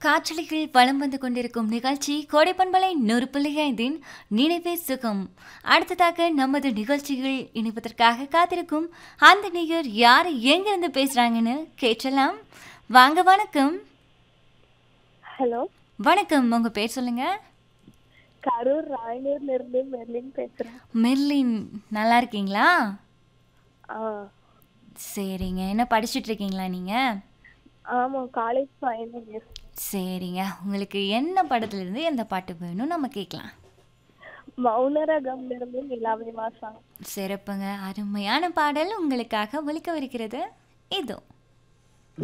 காற்றலையில் வலம் வந்து கொண்டிருக்கும் நிகழ்ச்சி கோடைப்பண்பலை நூறு ஐந்தின் நினைவே சுகம் அடுத்ததாக நமது நிகழ்ச்சிகள் இணைப்பதற்காக காத்திருக்கும் அந்த நிகர் யார் எங்கிருந்து பேசுறாங்கன்னு கேட்டலாம் வாங்க வணக்கம் ஹலோ வணக்கம் உங்க பேர் சொல்லுங்க கரூர் ராயனூர்ல இருந்து மெர்லின் பேசுறேன் மெர்லின் நல்லா இருக்கீங்களா ஆ சரிங்க என்ன படிச்சுட்டு இருக்கீங்களா நீங்க ஆமா காலேஜ் ஃபைனல் இயர் சரிங்க உங்களுக்கு என்ன படத்துல இருந்து எந்த பாட்டு வேணும் நம்ம கேட்கலாம் மௌனரகம்ல இருந்து நிலாவை வாசம் சிறப்புங்க அருமையான பாடல் உங்களுக்காக ஒலிக்கவிருக்கிறது இதோ